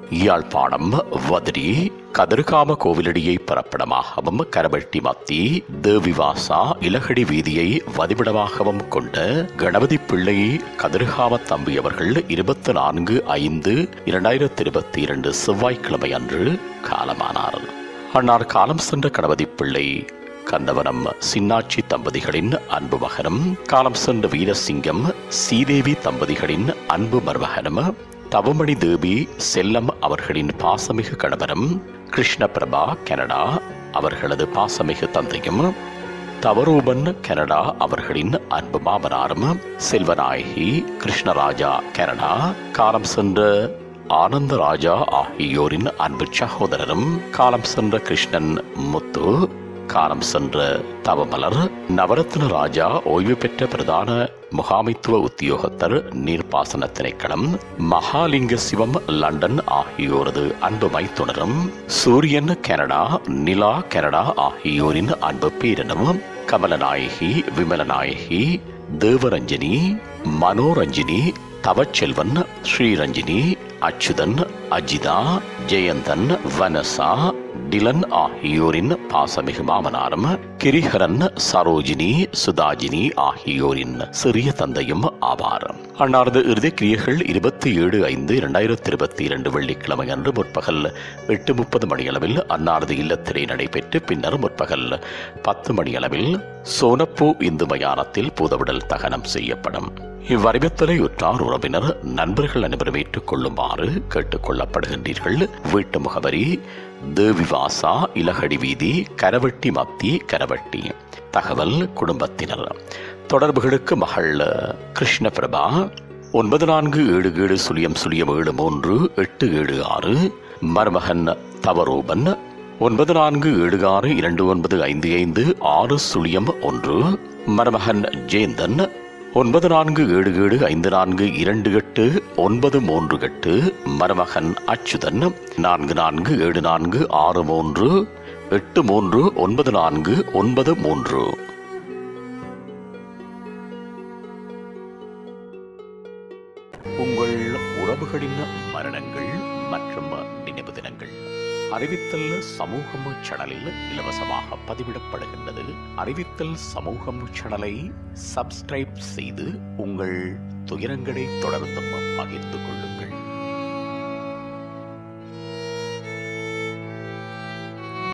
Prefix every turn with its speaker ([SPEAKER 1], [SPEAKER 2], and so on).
[SPEAKER 1] யாழ்ப்பாணம் வதிரி கதிர்காம கோவிலடியை பிறப்பிடமாகவும் கரவெட்டி மத்தி தேவிவாசா இலகடி வீதியை வதிவிடமாகவும் கொண்ட கணபதி பிள்ளை கதிர்காம தம்பி அவர்கள் இருபத்தி நான்கு ஐந்து இரண்டாயிரத்தி இருபத்தி இரண்டு செவ்வாய்க்கிழமை அன்று காலமானார் அன்னார் காலம் சென்ற கணபதி பிள்ளை கந்தவனம் சின்னாட்சி தம்பதிகளின் அன்பு மகனும் காலம் சென்ற வீரசிங்கம் சீதேவி தம்பதிகளின் அன்பு மருமகனும் தவமணி தேவி செல்லம் அவர்களின் பாசமிகு கணவரும் கிருஷ்ணபிரபா கனடா அவர்களது பாசமிகு தந்தையும் தவரூபன் கனடா அவர்களின் அன்பு மாமனாரும் செல்வநாயகி கிருஷ்ணராஜா கனடா காலம் சென்ற ஆனந்தராஜா ஆகியோரின் அன்பு சகோதரரும் காலம் சென்ற கிருஷ்ணன் முத்து காலம் சென்ற தவமலர் நவரத்ன ராஜா ஓய்வு பெற்ற பிரதான முகாமைத்துவ உத்தியோகத்தர் நீர்ப்பாசன திணைக்களம் மகாலிங்க சிவம் லண்டன் ஆகியோரது அன்பு மைத்துணரும் சூரியன் கனடா நிலா கனடா ஆகியோரின் அன்பு பேரனும் கமலநாயகி விமலநாயகி தேவரஞ்சனி மனோரஞ்சினி தவச்செல்வன் ஸ்ரீரஞ்சினி அச்சுதன் அஜிதா ஜெயந்தன் வனசா டிலன் ஆகியோரின் பாசமிகு மாமனாரும் கிரிஹரன் சரோஜினி சுதாஜினி ஆகியோரின் சிறிய தந்தையும் ஆவார் அன்னாரது இறுதி கிரியைகள் இருபத்தி ஏழு ஐந்து இரண்டாயிரத்தி இருபத்தி இரண்டு வெள்ளிக்கிழமை அன்று முற்பகல் எட்டு முப்பது மணியளவில் அன்னாரது இல்லத்திலே நடைபெற்று பின்னர் முற்பகல் பத்து மணியளவில் சோனப்பூ இந்து மயானத்தில் பூதவிடல் தகனம் செய்யப்படும் இவ்வறிவித்தலை உற்றார் உறவினர் நண்பர்கள் அனைவரும் ஏற்றுக்கொள்ளுமாறு கேட்டுக் கொள்ளப்படுகின்றீர்கள் வீட்டு முகவரி தேவிவாசா இலகடி வீதி கரவட்டி மத்தி கரவட்டி தகவல் குடும்பத்தினர் தொடர்புகளுக்கு மகள் கிருஷ்ணபிரபா ஒன்பது நான்கு ஏழு ஏழு சுழியம் சுழியம் ஏழு மூன்று எட்டு ஏழு ஆறு மருமகன் தவரூபன் ஒன்பது நான்கு ஏழு ஆறு இரண்டு ஒன்பது ஐந்து ஐந்து ஆறு சுழியம் ஒன்று மருமகன் ஜேந்தன் ஒன்பது நான்கு ஏழு ஏழு ஐந்து நான்கு இரண்டு எட்டு ஒன்பது மூன்று எட்டு மருமகன் அச்சுதன் நான்கு நான்கு ஏழு நான்கு ஆறு மூன்று எட்டு மூன்று ஒன்பது நான்கு ஒன்பது மூன்று உங்கள் உறவுகளின் மரணங்கள் மற்றும் நினைவு தினங்கள் அறிவித்தல் சமூகம் சேனலில் இலவசமாக பதிவிடப்படுகின்றது அறிவித்தல் சமூகம் சேனலை சப்ஸ்கிரைப் செய்து உங்கள் துயரங்களை தொடர்ந்தும் பகிர்ந்து கொள்ளுங்கள்